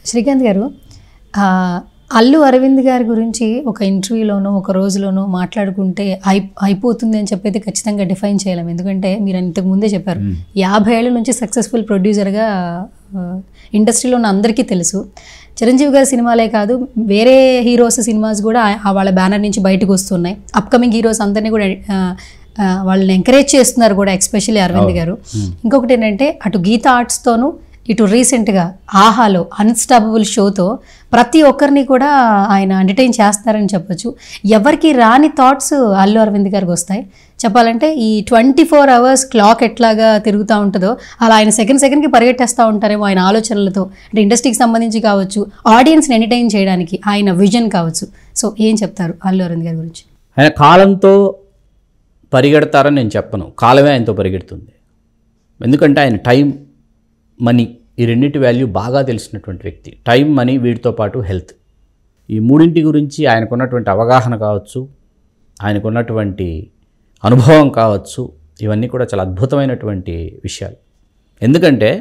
శ్రీకాంత్ గారు ఆ, అల్లు అరవింద్ గారి గురించి ఒక ఇంటర్వ్యూలోనో ఒక రోజులోనో మాట్లాడుకుంటే అయి అయిపోతుంది అని చెప్పైతే ఖచ్చితంగా డిఫైన్ చేయలేం ఎందుకంటే మీరు ఇంతకు ముందే చెప్పారు యాభై ఏళ్ళ నుంచి సక్సెస్ఫుల్ ప్రొడ్యూసర్గా ఇండస్ట్రీలో ఉన్న అందరికీ తెలుసు చిరంజీవి గారి సినిమాలే కాదు వేరే హీరోస్ సినిమాస్ కూడా ఆ- ఆ వాళ్ళ బ్యానర్ నుంచి బయటకు వస్తున్నాయి అప్కమింగ్ హీరోస్ అందరినీ కూడా ఆ, ఆ, వాళ్ళని ఎంకరేజ్ చేస్తున్నారు కూడా ఎస్పెషల్లీ అరవింద్ గారు ఇంకొకటి ఏంటంటే అటు గీత ఆర్ట్స్తోనూ ఇటు రీసెంట్గా ఆహాలో అన్స్టాపబుల్ షోతో ప్రతి ఒక్కరిని కూడా ఆయన ఎంటర్టైన్ చేస్తారని చెప్పొచ్చు ఎవరికి రాని థాట్స్ అల్లు అరవింద్ గారికి వస్తాయి చెప్పాలంటే ఈ ట్వంటీ ఫోర్ అవర్స్ క్లాక్ ఎట్లాగా తిరుగుతూ ఉంటుందో అలా ఆయన సెకండ్ సెకండ్కి పరిగెట్టేస్తూ ఉంటారేమో ఆయన ఆలోచనలతో అంటే ఇండస్ట్రీకి సంబంధించి కావచ్చు ఆడియన్స్ని ఎంటర్టైన్ చేయడానికి ఆయన విజన్ కావచ్చు సో ఏం చెప్తారు అల్లు అరవింద్ గారి గురించి ఆయన కాలంతో పరిగెడతారని నేను చెప్పను కాలమే ఆయనతో పరిగెడుతుంది ఎందుకంటే ఆయన టైం మనీ ఈ రెండింటి వాల్యూ బాగా తెలిసినటువంటి వ్యక్తి టైం మనీ వీటితో పాటు హెల్త్ ఈ మూడింటి గురించి ఆయనకున్నటువంటి అవగాహన కావచ్చు ఆయనకున్నటువంటి అనుభవం కావచ్చు ఇవన్నీ కూడా చాలా అద్భుతమైనటువంటి విషయాలు ఎందుకంటే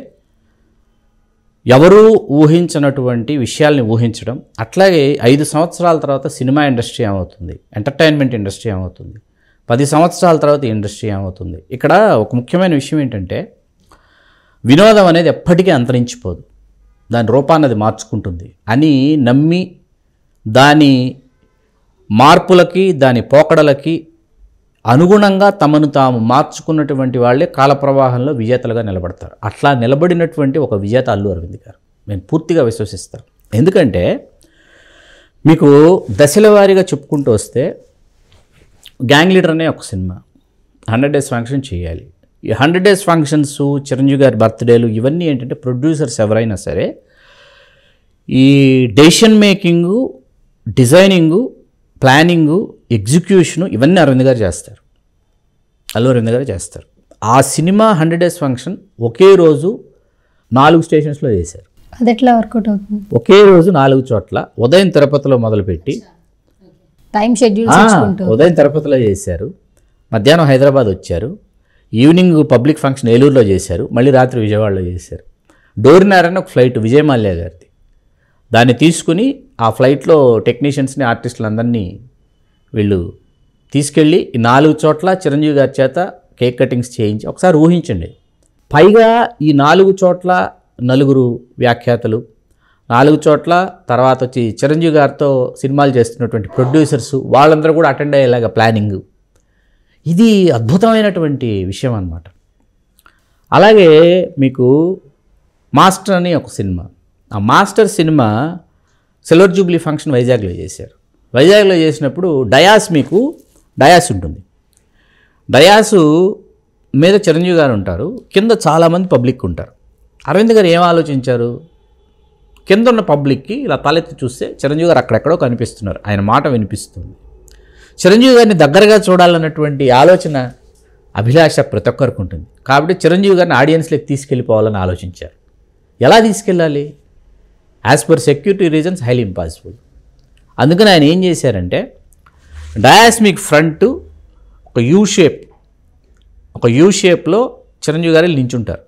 ఎవరూ ఊహించినటువంటి విషయాల్ని ఊహించడం అట్లాగే ఐదు సంవత్సరాల తర్వాత సినిమా ఇండస్ట్రీ ఏమవుతుంది ఎంటర్టైన్మెంట్ ఇండస్ట్రీ ఏమవుతుంది పది సంవత్సరాల తర్వాత ఈ ఇండస్ట్రీ ఏమవుతుంది ఇక్కడ ఒక ముఖ్యమైన విషయం ఏంటంటే వినోదం అనేది ఎప్పటికీ అంతరించిపోదు దాని రూపాన్ని అది మార్చుకుంటుంది అని నమ్మి దాని మార్పులకి దాని పోకడలకి అనుగుణంగా తమను తాము మార్చుకున్నటువంటి వాళ్ళే కాలప్రవాహంలో విజేతలుగా నిలబడతారు అట్లా నిలబడినటువంటి ఒక విజేత అల్లు అరవింద్ గారు నేను పూర్తిగా విశ్వసిస్తాను ఎందుకంటే మీకు దశల వారీగా చెప్పుకుంటూ వస్తే గ్యాంగ్ లీడర్ అనే ఒక సినిమా హండ్రెడ్ డేస్ ఫంక్షన్ చేయాలి ఈ హండ్రెడ్ డేస్ ఫంక్షన్స్ చిరంజీవి గారి బర్త్డేలు ఇవన్నీ ఏంటంటే ప్రొడ్యూసర్స్ ఎవరైనా సరే ఈ decision making designing planning execution ఇవన్నీ అరవింద్ గారు చేస్తారు అల్లు అరవింద్ గారు చేస్తారు ఆ సినిమా హండ్రెడ్ డేస్ ఫంక్షన్ ఒకే రోజు నాలుగు స్టేషన్స్లో చేశారు అది ఎట్లా వర్కౌట్ అవుతుంది ఒకే రోజు నాలుగు చోట్ల ఉదయం తిరుపతిలో మొదలుపెట్టి టైం షెడ్యూల్స్ ఆ, ఇచ్చుకుంటూ ఉదయం తిరుపతిలో చేశారు మధ్యాహ్నం హైదరాబాద్ వచ్చారు ఈవినింగ్ పబ్లిక్ ఫంక్షన్ ఏలూరులో చేశారు మళ్ళీ రాత్రి విజయవాడలో చేశారు డోరినారని ఒక ఫ్లైట్ విజయమాల్యా గారిది దాన్ని తీసుకుని ఆ ఫ్లైట్లో టెక్నీషియన్స్ని ఆర్టిస్టులందరినీ వీళ్ళు తీసుకెళ్ళి ఈ నాలుగు చోట్ల చిరంజీవి గారి చేత కేక్ కటింగ్స్ చేయించి ఒకసారి ఊహించండి పైగా ఈ నాలుగు చోట్ల నలుగురు వ్యాఖ్యాతలు నాలుగు చోట్ల తర్వాత వచ్చి చిరంజీవి గారితో సినిమాలు చేస్తున్నటువంటి ప్రొడ్యూసర్స్ వాళ్ళందరూ కూడా అటెండ్ అయ్యేలాగా ప్లానింగ్ ఇది అద్భుతమైనటువంటి విషయం అన్నమాట అలాగే మీకు మాస్టర్ అని ఒక సినిమా ఆ master cinema silver jubilee function వైజాగ్లో చేశారు వైజాగ్లో చేసినప్పుడు డయాస్ మీకు డయాస్ ఉంటుంది డయాసు మీద చిరంజీవి గారు ఉంటారు కింద చాలామంది పబ్లిక్ ఉంటారు అరవింద్ గారు ఏం ఆలోచించారు కింద ఉన్న పబ్లిక్కి ఇలా తలెత్తి చూస్తే చిరంజీవి గారు అక్కడెక్కడో కనిపిస్తున్నారు ఆయన మాట వినిపిస్తుంది చిరంజీవి గారిని దగ్గరగా చూడాలన్నటువంటి ఆలోచన అభిలాష ప్రతి ఒక్కరికి ఉంటుంది కాబట్టి చిరంజీవి గారిని ఆడియన్స్లోకి తీసుకెళ్ళిపోవాలని ఆలోచించారు ఎలా తీసుకెళ్ళాలి as per security reasons highly impossible అందుకని ఆయన ఏం చేశారంటే డయాస్మిక్ ఫ్రంట్ ఒక యూ షేప్ ఒక యూ షేప్లో చిరంజీవి గారు నించుంటారు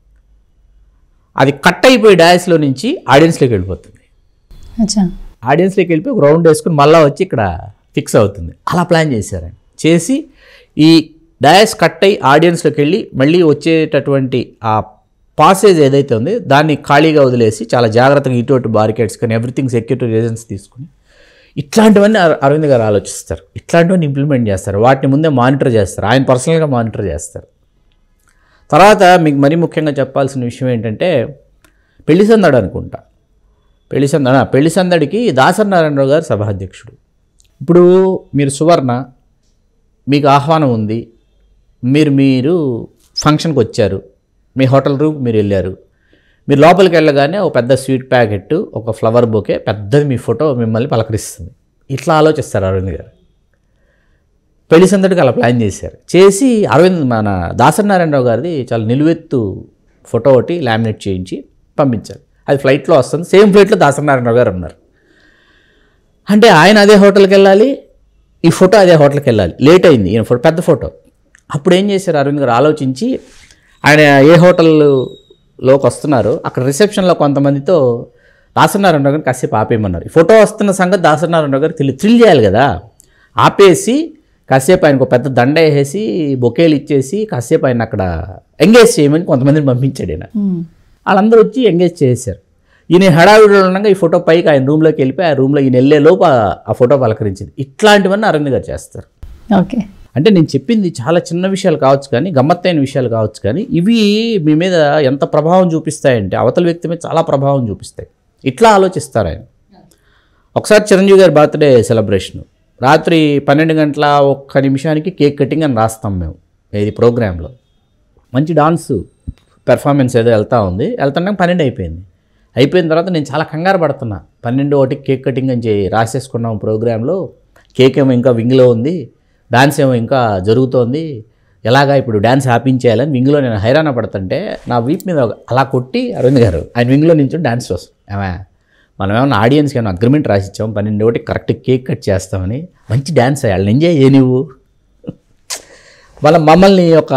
అది కట్ అయిపోయి డయాస్లో నుంచి ఆడియన్స్లోకి వెళ్ళిపోతుంది అచ్చా ఆడియన్స్లోకి వెళ్ళిపోయి ఒక రౌండ్ వేసుకుని మళ్ళీ వచ్చి ఇక్కడ ఫిక్స్ అవుతుంది అలా ప్లాన్ చేశారండి చేసి ఈ డయాస్ కట్ అయ్యి ఆడియన్స్లోకి వెళ్ళి మళ్ళీ వచ్చేటటువంటి ఆ పాసేజ్ ఏదైతే ఉంది దాన్ని ఖాళీగా వదిలేసి చాలా జాగ్రత్తగా ఇటు అటు బారికేడ్స్ కానీ ఎవ్రీథింగ్ సెక్యూరిటీ రీజన్స్ తీసుకుని ఇట్లాంటివన్నీ అర- అరవింద్ గారు ఆలోచిస్తారు ఇట్లాంటివన్నీ ఇంప్లిమెంట్ చేస్తారు వాటిని ముందే మానిటర్ చేస్తారు ఆయన పర్సనల్గా మానిటర్ చేస్తారు తర్వాత మీకు మరీ ముఖ్యంగా చెప్పాల్సిన విషయం ఏంటంటే పెళ్లి సందడి అనుకుంటా పెళ్లి సందడి ఆ, పెళ్లి సందడికి దాసరి నారాయణరావు గారు సభాధ్యక్షుడు ఇప్పుడు మీరు సువర్ణ మీకు ఆహ్వానం ఉంది మీరు మీరు ఫంక్షన్కి వచ్చారు మీ హోటల్ రూమ్ మీరు వెళ్ళారు మీరు లోపలికి వెళ్ళగానే ఒక పెద్ద స్వీట్ ప్యాకెట్ ఒక ఫ్లవర్ బొకే పెద్దది మీ ఫోటో మిమ్మల్ని పలకరిస్తుంది ఇట్లా ఆలోచిస్తారు అరవింద్ గారు పెళ్లి సందడికి అలా ప్లాన్ చేశారు చేసి అరవింద్ మన దాసనారాయణరావు గారిది చాలా నిలువెత్తు ఫోటో ఒకటి లామినేట్ చేయించి పంపించారు అది ఫ్లైట్లో వస్తుంది సేమ్ ఫ్లైట్లో దాసనారాయణరావు గారు ఉన్నారు అంటే ఆయన అదే హోటల్కి వెళ్ళాలి ఈ ఫోటో అదే హోటల్కి వెళ్ళాలి లేట్ అయింది ఈయన ఫోటో పెద్ద ఫోటో అప్పుడు ఏం చేశారు అరవింద్ గారు ఆలోచించి ఆయన ఏ హోటల్లోకి వస్తున్నారో అక్కడ రిసెప్షన్లో కొంతమందితో దాసనారాయణరావు గారిని కాసేపు ఆపేయమన్నారు ఈ ఫోటో వస్తున్న సంగతి దాసనారాయణరావు గారు థ్రిల్ థ్రిల్ చేయాలి కదా ఆపేసి కాసేపు ఆయనకు ఒక పెద్ద దండ వేసేసి బొకేలు ఇచ్చేసి కాసేపు ఆయన అక్కడ ఎంగేజ్ చేయమని కొంతమందిని పంపించాడు ఈయన మ్మ్. వాళ్ళందరూ వచ్చి ఎంగేజ్ చేశారు ఈయన హడావిడిలో ఉండగా ఈ ఫోటో పైకి ఆయన రూమ్లోకి వెళ్ళిపోయి ఆ రూమ్లో ఈయన వెళ్ళే లోపు ఆ- ఆ ఫోటో పలకరించింది ఇట్లాంటివన్నీ అరవింద్ గారు చేస్తారు ఓకే అంటే నేను చెప్పింది చాలా చిన్న విషయాలు కావచ్చు కానీ గమ్మత్తైన విషయాలు కావచ్చు కానీ ఇవి మీ మీద ఎంత ప్రభావం చూపిస్తాయంటే అవతల వ్యక్తి మీద చాలా ప్రభావం చూపిస్తాయి ఇట్లా ఆలోచిస్తారు ఆయన ఒకసారి చిరంజీవి గారి బర్త్డే సెలబ్రేషన్ రాత్రి పన్నెండు గంటల ఒక్క నిమిషానికి కేక్ కటింగ్ అని రాస్తాం మేము ఇది ప్రోగ్రాంలో మంచి డాన్స్ పెర్ఫార్మెన్స్ ఏదో వెళ్తా ఉంది వెళ్తున్నాక పన్నెండు అయిపోయింది అయిపోయిన తర్వాత నేను చాలా కంగారు పడుతున్నా పన్నెండు ఒకటి కేక్ కటింగ్ అని చెప్పి రాసేసుకున్నాం ప్రోగ్రాంలో కేక్ ఏమో ఇంకా వింగ్లో ఉంది డాన్స్ ఏమో ఇంకా జరుగుతోంది ఎలాగా ఇప్పుడు డ్యాన్స్ ఆపించేయాలని వింగ్లో నేను హైరాణ పడుతుంటే నా వీప్ మీద ఒక- అలా కొట్టి అరవింద్ గారు ఆయన వింగ్లో నుంచి డాన్స్ వస్తుంది ఏమా మనం ఏమన్నా ఆడియన్స్కి ఏమైనా అగ్రిమెంట్ రాసిచ్చాం పన్నెండు ఒకటి కరెక్ట్ కేక్ కట్ చేస్తామని మంచి డ్యాన్స్ వాళ్ళని ఎంజాయ్ చేయ నువ్వు వాళ్ళ మమ్మల్ని ఒక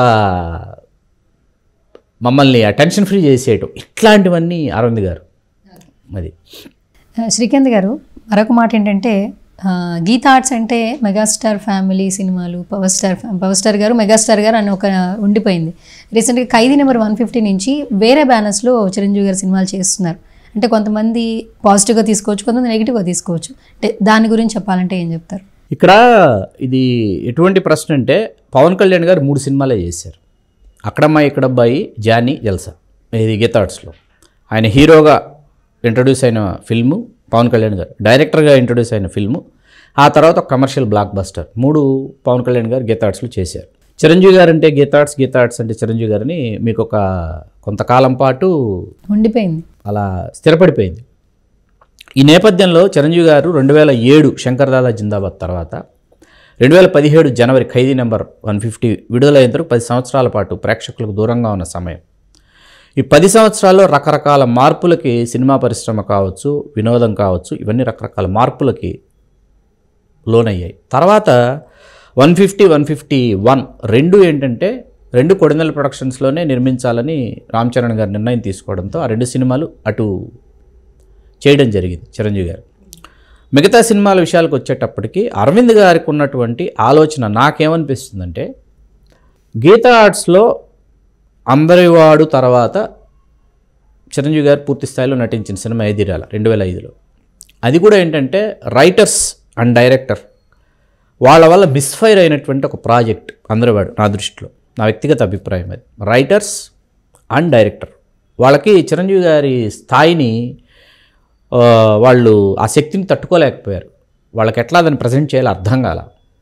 మమ్మల్ని టెన్షన్ ఫ్రీ చేసేయటం ఇట్లాంటివన్నీ అరవింద్ గారు అది ఆ, శ్రీకాంత్ గారు మరొక మాట ఏంటంటే ఆ, గీత ఆర్ట్స్ అంటే మెగాస్టార్ ఫ్యామిలీ సినిమాలు పవర్ స్టార్ ఫ్యా- power star garu megastar garu అని ఒక ఉండిపోయింది రీసెంట్గా ఖైదీ నెంబర్ వన్ ఫిఫ్టీ నుంచి వేరే బ్యానర్స్లో చిరంజీవి గారు సినిమాలు చేస్తున్నారు అంటే కొంతమంది పాజిటివ్గా తీసుకోవచ్చు కొంతమంది నెగిటివ్గా తీసుకోవచ్చు అంటే దాని గురించి చెప్పాలంటే ఏం చెప్తారు ఇక్కడ ఇది ఎటువంటి ప్రశ్న అంటే పవన్ కళ్యాణ్ గారు మూడు సినిమాలే చేశారు అక్కడమ్మాయి ఇక్కడబ్బాయి జానీ జల్సా ఇది గీతార్ట్స్లో ఆయన హీరోగా ఇంట్రడ్యూస్ అయిన ఫిల్ము పవన్ కళ్యాణ్ గారు డైరెక్టర్గా ఇంట్రడ్యూస్ అయిన ఫిల్ము ఆ తర్వాత ఒక కమర్షియల్ బ్లాక్ బస్టర్ మూడు పవన్ కళ్యాణ్ గారు గీతార్ట్స్లో చేశారు చిరంజీవి గారు అంటే గీతార్ట్స్ గీతార్ట్స్ అంటే చిరంజీవి గారిని మీకు ఒక కొంతకాలం పాటు ఉండిపోయింది అలా స్థిరపడిపోయింది ఈ నేపథ్యంలో చిరంజీవి గారు రెండు వేల ఏడు శంకర్దాదా జిందాబాద్ తర్వాత రెండు వేల పదిహేడు జనవరి ఖైదీ నెంబర్ వన్ ఫిఫ్టీ విడుదలైన తర్వాత పది సంవత్సరాల పాటు ప్రేక్షకులకు దూరంగా ఉన్న సమయం ఈ పది సంవత్సరాల్లో రకరకాల మార్పులకి సినిమా పరిశ్రమ కావచ్చు వినోదం కావచ్చు ఇవన్నీ రకరకాల మార్పులకి లోనయ్యాయి తర్వాత one fifty one fifty one రెండు ఏంటంటే రెండు కొడినెల ప్రొడక్షన్స్లోనే నిర్మించాలని రామ్ చరణ్ గారు నిర్ణయం తీసుకోవడంతో ఆ రెండు సినిమాలు అటు చేయడం జరిగింది చిరంజీవి గారు మిగతా సినిమాల విషయాలకు వచ్చేటప్పటికి అరవింద్ గారికి ఉన్నటువంటి ఆలోచన నాకేమనిపిస్తుందంటే గీతా ఆర్ట్స్లో అందరివాడు తర్వాత చిరంజీవి గారు పూర్తి స్థాయిలో నటించిన సినిమా ఎదిరాల రెండు వేల ఐదులో అది కూడా ఏంటంటే రైటర్స్ అండ్ డైరెక్టర్ వాళ్ళ వల్ల మిస్ఫైర్ అయినటువంటి ఒక ప్రాజెక్ట్ అందరివాడు నా దృష్టిలో నా వ్యక్తిగత అభిప్రాయం అది రైటర్స్ అండ్ డైరెక్టర్ వాళ్ళకి చిరంజీవి గారి స్థాయిని ఆ, వాళ్ళు ఆ శక్తిని తట్టుకోలేకపోయారు వాళ్ళకి ఎట్లా దాన్ని ప్రజెంట్ చేయాలో అర్థం కాల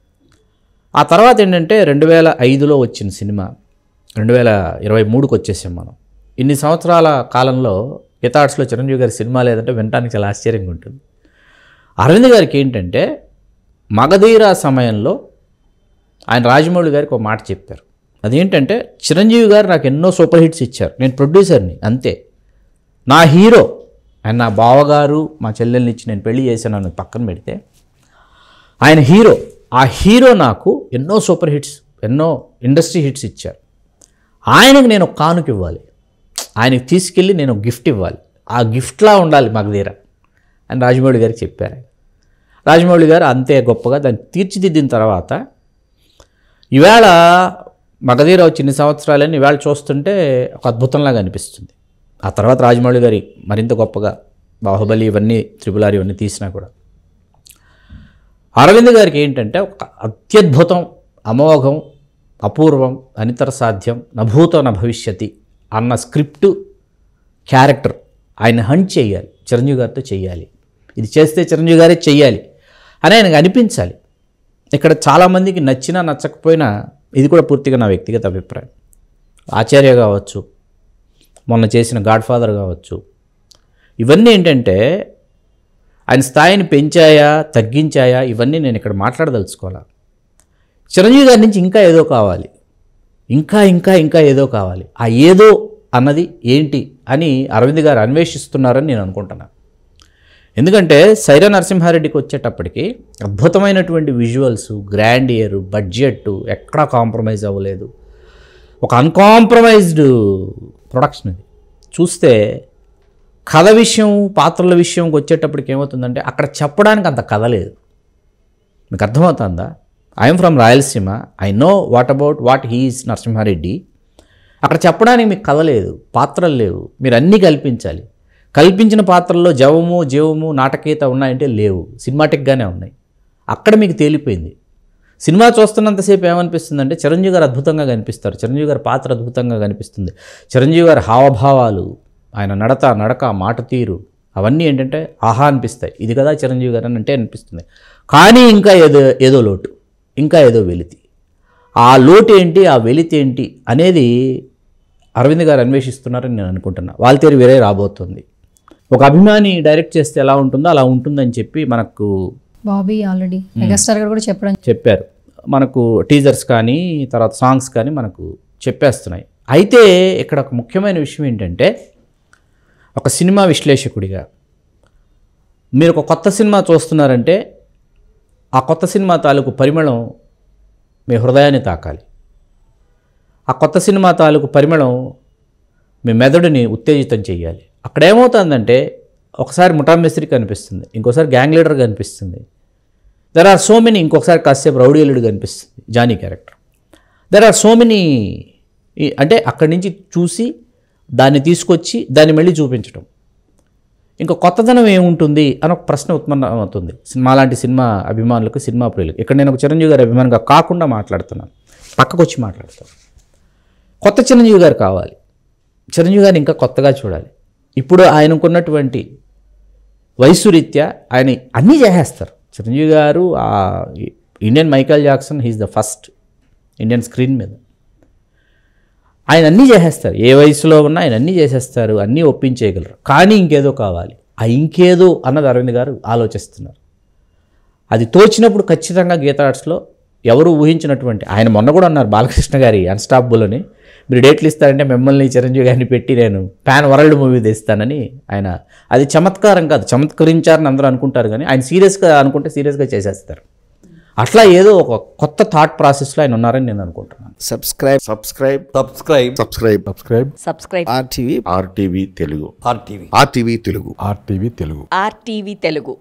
ఆ తర్వాత ఏంటంటే రెండు వేల ఐదులో వచ్చిన సినిమా రెండు వేల ఇరవై మూడుకి వచ్చేసాం మనం ఇన్ని సంవత్సరాల కాలంలో హితార్ట్స్లో చిరంజీవి గారి సినిమా లేదంటే వినడానికి చాలా ఆశ్చర్యంగా ఉంటుంది అరవింద్ గారికి ఏంటంటే మగధీర సమయంలో ఆయన రాజమౌళి గారికి ఒక మాట చెప్పారు అదేంటంటే చిరంజీవి గారు నాకు ఎన్నో సూపర్ హిట్స్ ఇచ్చారు నేను ప్రొడ్యూసర్ని అంతే నా హీరో ఆయన నా బావగారు మా చెల్లెల్ని ఇచ్చి నేను పెళ్లి చేశాను అని పక్కన పెడితే ఆయన హీరో ఆ హీరో నాకు ఎన్నో సూపర్ హిట్స్ ఎన్నో ఇండస్ట్రీ హిట్స్ ఇచ్చారు ఆయనకు నేను ఒక కానుక ఇవ్వాలి ఆయనకి తీసుకెళ్ళి నేను ఒక గిఫ్ట్ ఇవ్వాలి ఆ గిఫ్ట్లా ఉండాలి మగధీర అని రాజమౌళి గారికి చెప్పారు ఆయన. రాజమౌళి గారు అంతే గొప్పగా దాన్ని తీర్చిదిద్దిన తర్వాత ఈవేళ మగధీర వచ్చి ఇన్ని సంవత్సరాలని ఈవేళ చూస్తుంటే ఒక అద్భుతంలాగా అనిపిస్తుంది ఆ తర్వాత రాజమౌళి గారి మరింత గొప్పగా బాహుబలి ఇవన్నీ త్రిపులారి ఇవన్నీ తీసినా కూడా అరవింద్ గారికి ఏంటంటే ఒక అత్యద్భుతం అమోఘం అపూర్వం అనితర సాధ్యం నభూతో న భవిష్యతి అన్న స్క్రిప్టు క్యారెక్టర్ ఆయన హంట్ చేయాలి చిరంజీవి గారితో చేయాలి ఇది చేస్తే చిరంజీవి గారే చెయ్యాలి అని ఆయనకు అనిపించాలి ఇక్కడ చాలామందికి నచ్చినా నచ్చకపోయినా ఇది కూడా పూర్తిగా నా వ్యక్తిగత అభిప్రాయం ఆచార్య కావచ్చు మొన్న చేసిన గాడ్ ఫాదర్ కావచ్చు ఇవన్నీ ఏంటంటే ఆయన స్థాయిని పెంచాయా తగ్గించాయా ఇవన్నీ నేను ఇక్కడ మాట్లాడదలుచుకోవాలా చిరంజీవి గారి నుంచి ఇంకా ఏదో కావాలి ఇంకా ఇంకా ఇంకా ఏదో కావాలి ఆ ఏదో అన్నది ఏంటి అని అరవింద్ గారు అన్వేషిస్తున్నారని నేను అనుకుంటున్నాను ఎందుకంటే సైరా నరసింహారెడ్డికి వచ్చేటప్పటికి అద్భుతమైనటువంటి విజువల్స్ గ్రాండియర్ బడ్జెట్ ఎక్కడా కాంప్రమైజ్ అవ్వలేదు ఒక అన్కాంప్రమైజ్డ్ ప్రొడక్షన్ ఇది చూస్తే కథ విషయం పాత్రల విషయంకి వచ్చేటప్పటికి ఏమవుతుందంటే అక్కడ చెప్పడానికి అంత కథ లేదు మీకు అర్థమవుతుందా I'm from Rayalaseema I know what about what he's Narasimha Reddy అక్కడ చెప్పడానికి మీకు కథ లేదు పాత్రలు లేవు మీరు అన్నీ కల్పించాలి కల్పించిన పాత్రల్లో జవము జీవము నాటకీయత ఉన్నాయంటే లేవు సినిమాటిక్గానే ఉన్నాయి అక్కడ మీకు తేలిపోయింది సినిమా చూస్తున్నంతసేపు ఏమనిపిస్తుంది అంటే చిరంజీవి గారు అద్భుతంగా కనిపిస్తారు చిరంజీవి గారి పాత్ర అద్భుతంగా కనిపిస్తుంది చిరంజీవి గారి హావభావాలు ఆయన నడత నడక మాట తీరు అవన్నీ ఏంటంటే ఆహా అనిపిస్తాయి ఇది కదా చిరంజీవి గారు అని అంటే అనిపిస్తుంది కానీ ఇంకా ఏదో ఏదో లోటు ఇంకా ఏదో వెలితి ఆ లోటు ఏంటి ఆ వెలితి ఏంటి అనేది అరవింద్ గారు అన్వేషిస్తున్నారని నేను అనుకుంటున్నా వాళ్ళతేరి వేరే రాబోతుంది ఒక అభిమాని డైరెక్ట్ చేస్తే ఎలా ఉంటుందో అలా ఉంటుందని చెప్పి మనకు బాబీ ఆల్రెడీ మెగాస్టార్ గారు కూడా చెప్పడం చెప్పారు మనకు టీజర్స్ కానీ తర్వాత సాంగ్స్ కానీ మనకు చెప్పేస్తున్నాయి అయితే ఇక్కడ ఒక ముఖ్యమైన విషయం ఏంటంటే ఒక సినిమా విశ్లేషకుడిగా మీరు ఒక కొత్త సినిమా చూస్తున్నారంటే ఆ కొత్త సినిమా తాలూకు పరిమళం మీ హృదయాన్ని తాకాలి ఆ కొత్త సినిమా తాలూకు పరిమళం మీ మెదడుని ఉత్తేజితం చేయాలి అక్కడ ఏమవుతుందంటే ఒకసారి ముఠామిస్త్రి కనిపిస్తుంది ఇంకోసారి గ్యాంగ్ లీడర్ కనిపిస్తుంది దెర్ ఆర్ సో మెనీ ఇంకొకసారి కాసేపు రౌడీ ఎల్లుడు కనిపిస్తుంది Johnny character there are so many అంటే అక్కడి నుంచి చూసి దాన్ని తీసుకొచ్చి దాన్ని మళ్ళీ చూపించడం ఇంకా కొత్తదనం ఏముంటుంది అని ఒక ప్రశ్న ఉత్పన్నం అవుతుంది సినిమా లాంటి సినిమా అభిమానులకు సినిమా ప్రియులకు ఇక్కడ నేను ఒక చిరంజీవి గారి అభిమానిగా కాకుండా మాట్లాడుతున్నాను పక్కకు వచ్చి మాట్లాడతాను కొత్త చిరంజీవి గారు కావాలి చిరంజీవి గారిని ఇంకా కొత్తగా చూడాలి ఇప్పుడు ఆయనకున్నటువంటి వయసు రీత్యా ఆయన అన్నీ చేసేస్తారు చిరంజీవి గారు ఆ Indian Michael Jackson he's the first Indian screen మీద ఆయన అన్నీ చేసేస్తారు ఏ వయసులో ఉన్నా ఆయన అన్నీ చేసేస్తారు అన్నీ ఒప్పించేయగలరు కానీ ఇంకేదో కావాలి ఆ ఇంకేదో అన్నది అరవింద్ గారు ఆలోచిస్తున్నారు అది తోచినప్పుడు ఖచ్చితంగా గీతా ఆర్ట్స్లో ఎవరు ఊహించినటువంటి ఆయన మొన్న కూడా అన్నారు బాలకృష్ణ గారి అన్స్టాపబుల్ అని మీరు డేట్లు ఇస్తారంటే మిమ్మల్ని చిరంజీవి గారిని పెట్టి నేను ప్యాన్ వరల్డ్ మూవీ తీస్తానని ఆయన అది చమత్కారం కాదు చమత్కరించారని అందరూ అనుకుంటారు కానీ ఆయన సీరియస్గా అనుకుంటే సీరియస్గా చేసేస్తారు అట్లా ఏదో ఒక కొత్త థాట్ ప్రాసెస్లో ఆయన ఉన్నారని నేను అనుకుంటున్నాను subscribe subscribe subscribe subscribe subscribe subscribe RTV RTV Telugu RTV RTV Telugu RTV Telugu RTV Telugu